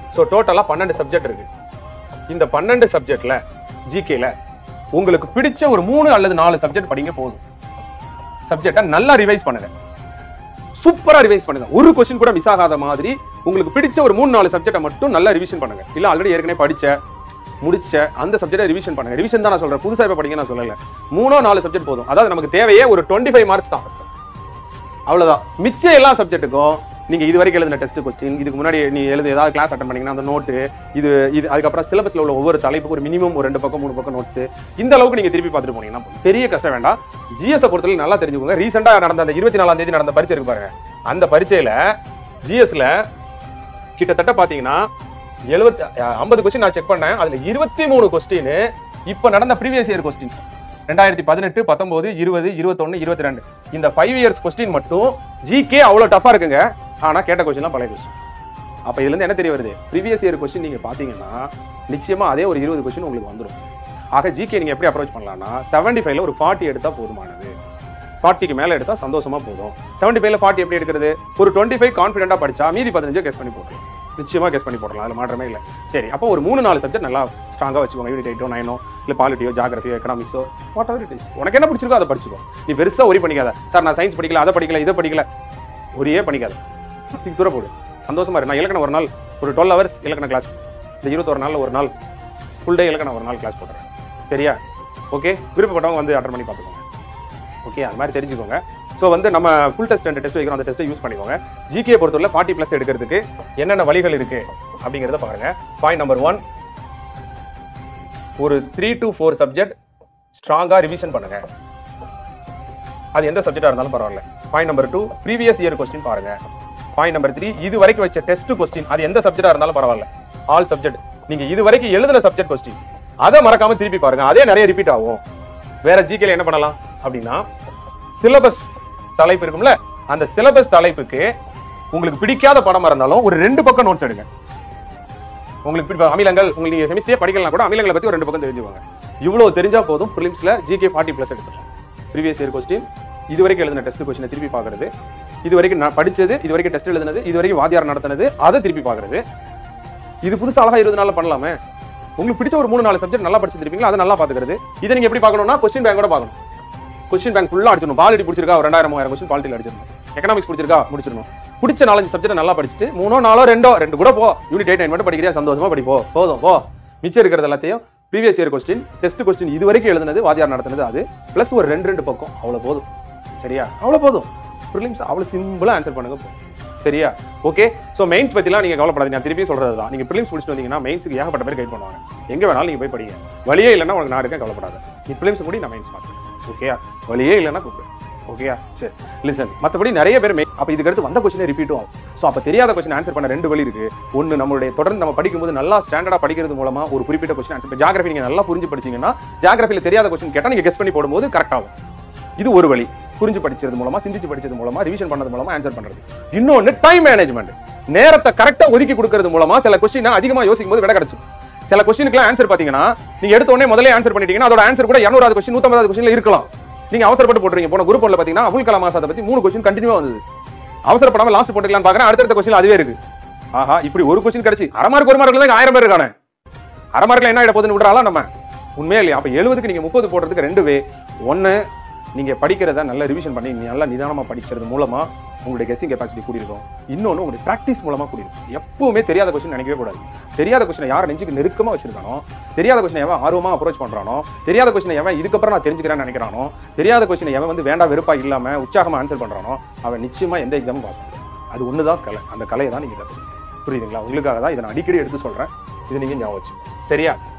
So டோட்டலா பன்னெண்டு subject இருக்கு இந்த பன்னெண்டு சப்ஜெக்ட்ல ஜிகேல உங்களுக்கு பிடிச்ச ஒரு மூணு அல்லது நாலு சப்ஜெக்ட் படிங்க போதும் சப்ஜெக்டை நல்லா ரிவைஸ் பண்ணுங்க சூப்பரா ரிவைஸ் பண்ணுங்க ஒரு கொஸ்டின் கூட மிஸ் ஆகாத மாதிரி உங்களுக்கு பிடிச்ச ஒரு மூணு நாலு சப்ஜெக்ட்டை மட்டும் நல்லா ரிவிஷன் பண்ணுங்க இல்ல ஆல்ரெடி ஏற்கனவே படிச்ச முடிச்ச அந்த சப்ஜெக்டை ரிவிஷன் பண்ணுங்க ரிவிஷன் தான் நான் சொல்றேன் புதுசா இப்ப படிங்க நான் சொல்லல மூணோ நாலு சப்ஜெக்ட் போதும் அதாவது நமக்கு தேவையே ஒரு டுவெண்ட்டி ஃபைவ் மார்க்ஸ் தான் அவ்வளவுதான் மிச்ச எல்லா சப்ஜெக்ட்டுக்கும் நீங்க இது வரைக்கும் எழுதின டெஸ்ட் கொஸ்டின் இதுக்கு முன்னாடி நீ எழுதி ஏதாவது கிளாஸ் அட்டன் பண்ணீங்கன்னா அந்த நோட்டு இது இது அதுக்கப்புறம் சிலபஸ்ல உள்ள ஒவ்வொரு தலைப்புக்கு ஒரு மினிமம் ஒரு ரெண்டு பக்கம் மூணு பக்கம் நோட்ஸ் இந்த அளவுக்கு நீங்க திருப்பி பார்த்துட்டு போனீங்கன்னா போதும். பெரிய கஷ்டம் வேண்டாம் ஜிஎஸ் பொறுத்தவரை நல்லா தெரிஞ்சுக்கோங்க ரீசெண்டா நடந்த அந்த இருபத்தி நாலாம் தேதி நடந்த பரீட்சை இருக்கு பாருங்க அந்த பரீட்சையில ஜிஎஸ்ல கிட்டத்தட்ட பாத்தீங்கன்னா எழுபத்தி ஐம்பது கொஸ்டின் நான் செக் பண்ணேன் அதுல இருபத்தி மூணு கொஸ்டின் இப்ப நடந்த ப்ரீவியஸ் இயர் கொஸ்டின் ரெண்டாயிரத்தி பதினெட்டு பத்தொன்பது இருபது இருபத்தொன்னு இருபத்தி ரெண்டு இந்த ஃபைவ் இயர்ஸ் கொஸ்டின் மட்டும் ஜிகே அவ்வளவு டஃபா இருக்குங்க ஆனா கேட்ட கொஸ்டின்லாம் பழைய கொஸ்டின் அப்ப இதுல இருந்து என்ன தெரிய வருது ப்ரீவியஸ் இயர் கொஸ்டின் நீங்க பாத்தீங்கன்னா நிச்சயமா அதே ஒரு இருபது கொஸ்டின் உங்களுக்கு வந்துடும் ஆக ஜிகே நீங்க எப்படி அப்ரோச் பண்ணலாம்னா செவன்டி ஃபைவ்ல ஒரு ஃபார்ட்டி எடுத்தா போதுமானது ஃபார்ட்டிக்கு மேல எடுத்தா சந்தோஷமா போதும் செவன்டி ஃபைவ்ல ஃபார்ட்டி எப்படி எடுக்கிறது ஒரு டுவெண்ட்டி ஃபைவ் கான்ஃபிடென்ட்டா படிச்சா மீதி பதினஞ்சு கெஸ் பண்ணி போடலாம் நிச்சயமா கெஸ் பண்ணி போடலாம் அதுல மாற்றமே இல்லை சரி அப்போ ஒரு மூணு நாலு சப்ஜெக்ட் நல்லா ஸ்ட்ராங்கா வச்சுக்கோங்க யூனிட் எயிட்டோ நைனோ இல்ல பாலிட்டியோ ஜாகிரபியோ எக்கனாமிக்ஸோ வாட் எவர் இட் இஸ் உனக்கு என்ன பிடிச்சிருக்கோ அதை படிச்சுக்கோ நீ பெருசா ஒரி பண்ணிக்காத சார் நான் சயின்ஸ் படிக்கல அதை படிக்கல இதை படிக்கல ஒரே பண்ணிக்காத தூக்கி தூர போடு சந்தோஷமா இரு நான் இலக்கணம் ஒரு நாள் ஒரு டுவெல் ஹவர்ஸ் இலக்கண கிளாஸ் இந்த இருபத்தொரு நாள்ல ஒரு நாள் ஃபுல் டே இலக்கணம் ஒரு நாள் கிளாஸ் போடுறேன் சரியா ஓகே விருப்பப்பட்டவங்க வந்து அட்டன் பண்ணி பார்த்துக்கோங்க ஓகே அது மாதிரி தெரிஞ்சுக்கோங்க ஸோ வந்து நம்ம ஃபுல் டெஸ்ட் ரெண்டு டெஸ்ட் வைக்கிறோம் அந்த டெஸ்ட்டை யூஸ் பண்ணிக்கோங்க ஜிகே பொறுத்தவரை ஃபார்ட்டி ப்ளஸ் எடுக்கிறதுக்கு என்னென்ன வழிகள் இருக்கு அப்படிங்கிறத பாருங்க பாயிண்ட் நம்பர் ஒன் ஒரு த்ரீ டு ஃபோர் சப்ஜெக்ட் ஸ்ட்ராங்காக ரிவிஷன் பண்ணுங்க அது எந்த சப்ஜெக்டாக இருந்தாலும் பரவாயில்ல point number two previous year question பாருங்க பாயிண்ட் நம்பர் த்ரீ இது வரைக்கும் வச்ச டெஸ்ட் கொஸ்டின் அது எந்த சப்ஜெக்டாக இருந்தாலும் பரவாயில்ல ஆல் சப்ஜெக்ட் நீங்க இது வரைக்கும் எழுதின சப்ஜெக்ட் கொஸ்டின் அதை மறக்காம திருப்பி பாருங்க அதே நிறைய ரிப்பீட் ஆகும் வேற ஜிகேல என்ன பண்ணலாம் அப்படின்னா சிலபஸ் தலைப்பு இருக்கும்ல அந்த சிலபஸ் தலைப்புக்கு உங்களுக்கு பிடிக்காத படமா இருந்தாலும் ஒரு ரெண்டு பக்கம் நோட்ஸ் எடுங்க உங்களுக்கு பிடிப்ப அமிலங்கள் உங்களுக்கு நீங்க செமிஸ்டரே படிக்கலாம் கூட அமிலங்களை பத்தி ஒரு ரெண்டு பக்கம் தெரிஞ்சுக்கோங்க இவ்வளவு தெரிஞ்சா போதும் ப்ரிலிம்ஸ்ல ஜிகே ஃபார்ட்டி பிளஸ் எடுத்துக்கலாம் ப்ரீவியஸ் இயர் கொஸ்டின் இது வரைக்கும் எழுதின டெஸ்ட் கொஸ்டினை திருப்பி பார்க்கறது இது வரைக்கும் நான் படிச்சது இது வரைக்கும் டெஸ்ட் எழுதுனது இது வரைக்கும் வாத்தியார் நடத்தினது அதை திருப்பி பார்க்கறது இது புதுசா அழகா இருபது நாள்ல பண்ணலாமே உங்களுக்கு பிடிச்ச ஒரு மூணு நாலு சப்ஜெக்ட் நல்லா படிச்சிருப்பீங்களா அதை நல்லா பாத்துக்கிறது இதை நீங்க எப்படி பார்க்கணும்னா கொஸ்டின் பேங்கோட பார்க்கணும் கொஸ்டின் பேங்க் ஃபுல்லா அடிச்சிடணும் பாலிட்டி பிடிச்சிருக்கா ஒரு ரெண்டாயிரம் மூவாயிரம் கொஸ்டின் பாலிட்டியில் அடிச்சிடணும் எக்கனாமிக்ஸ் பிடிச்சிருக்கா முடிச்சிடணும் பிடிச்ச நாலஞ்சு சப்ஜெக்ட் நல்லா படிச்சுட்டு மூணோ நாலோ ரெண்டோ ரெண்டு கூட போ யூனிட் எயிட் நைன் மட்டும் படிக்கிறியா சந்தோஷமா படிப்போ போதும் போ மிச்சம் இருக்கிறது எல்லாத்தையும் previous year question test question இது வரைக்கும் எழுதுனது வாத்தியார் நடத்துனது அது பிளஸ் ஒரு ரெண்டு ரெண்டு பக்கம் அவ்வளவு போதும் சரியா அவ்வளவு போதும் ப்ரிலிம்ஸ் அவ்வளவு சிம்பிளா ஆன்சர் பண்ணுங்க போதும். சரியா ஓகே சோ மெயின்ஸ் பத்திலாம் நீங்க கவலைப்படாதீங்க நான் திருப்பி சொல்றது தான் நீங்க ப்ரிலிம்ஸ் முடிச்சுட்டு வந்தீங்கன்னா மெயின்ஸ்க்கு ஏகப்பட்ட பேர் கைட் பண்ணுவாங்க எங்க வேணாலும் நீங்க போய் படிங்க வழியே இல்லைன்னா உனக்கு நான் இருக்கேன் கவலைப்படாத நீ ப்ரிலிம்ஸ் முடி நான் மெயின்ஸ் பார்த்துக்கிறேன் ஓகேயா வழியே இல்லைன்னா கூப்பிடு ஓகேயா சரி லிசன் மற்றபடி நிறைய பேர் மெயின் அப்போ இதுக்கு அடுத்து வந்த கொஸ்டினே ரிப்பீட்டும் ஆகும் ஸோ அப்போ தெரியாத கொஸ்டின் ஆன்சர் பண்ண ரெண்டு வழி இருக்கு ஒன்று நம்மளுடைய தொடர்ந்து நம்ம படிக்கும்போது நல்லா ஸ்டாண்டர்டாக படிக்கிறது மூலமா ஒரு குறிப்பிட்ட கொஸ்டின் ஆன்சர் ஜாகிரபி நீங்க நல்லா புரிஞ்சு படிச்சீங்கன்னா ஜாகிரபியில் தெரியாத கொஸ்டின் கேட்டால் நீங்க கெஸ் பண்ணி போடும்போது கரெக்ட் ஆகும் இது ஒரு வழி புரிஞ்சு படிச்சது மூலமா சிந்திச்சு படிச்சது மூலமா ரிவிஷன் பண்ணது மூலமா ஆன்சர் பண்றது இன்னொன்னு டைம் மேனேஜ்மெண்ட் நேரத்தை கரெக்டா ஒதுக்கி கொடுக்கறது மூலமா சில கொஸ்டின் அதிகமா யோசிக்கும் போது விட கிடைச்சும் சில கொஸ்டினுக்குலாம் ஆன்சர் பாத்தீங்கன்னா நீங்க எடுத்த உடனே முதல்ல ஆன்சர் பண்ணிட்டீங்கன்னா அதோட ஆன்சர் கூட இரநூறாவது கொஸ்டின் நூத்தம்பதாவது கொஸ்டின்ல இருக்கலாம் நீங்க அவசரப்பட்டு போட்டுறீங்க போன குரூப் ஒன்ல பாத்தீங்கன்னா அபுல் கலாம் ஆசாத்தை பத்தி மூணு கொஸ்டின் கண்டினியூவா வந்தது அவசரப்படாம லாஸ்ட் போட்டுக்கலாம் பாக்குறேன் அடுத்தடுத்த கொஸ்டின் அதுவே இருக்கு ஆஹா இப்படி ஒரு கொஸ்டின் கிடைச்சு அரை மார்க் ஒரு மார்க்ல தான் ஆயிரம் பேர் இருக்கானே அரை மார்க்ல என்ன ஆயிட போகுதுன்னு விடுறாலாம் நம்ம உண்மையா இல்லையா அப்ப எழுபதுக்கு நீங்க முப்பது போடுறதுக்கு ரெண்டு வே ஒன்னு நீங்க படிக்கிறத நல்ல ரிவிஷன் பண்ணி நீங்க நல்லா நிதானமா படிக்கிறது மூலமா உங்களுடைய கெஸ்ஸிங் கெப்பாசிட்டி கூடியிருக்கும் இன்னொன்னு உங்களுடைய பிராக்டிஸ் மூலமா கூடியிருக்கும் எப்பவுமே தெரியாத கொஸ்டின் நினைக்கவே கூடாது தெரியாத கொஸ்டினை யார் நெஞ்சுக்கு நெருக்கமா வச்சிருக்கானோ தெரியாத கொஸ்டின் எவன் ஆர்வமா அப்ரோச் பண்றானோ தெரியாத கொஸ்டினை எவன் இதுக்கப்புறம் நான் தெரிஞ்சுக்கிறேன்னு நினைக்கிறானோ தெரியாத கொஸ்டினை எவன் வந்து வேண்டாம் வெறுப்பா இல்லாம உற்சாகமா ஆன்சர் பண்றானோ அவன் நிச்சயமா எந்த எக்ஸாமும் பாஸ் பண்ணுவான் அது ஒண்ணுதான் கலை அந்த கலையை தான் நீங்க கத்துக்கணும் புரியுதுங்களா உங்களுக்காக தான் இதை நான் அடிக்கடி எடுத்து சொல்றேன் இது நீங்க ஞாபகம் வச்சுக்கோங்க. சரியா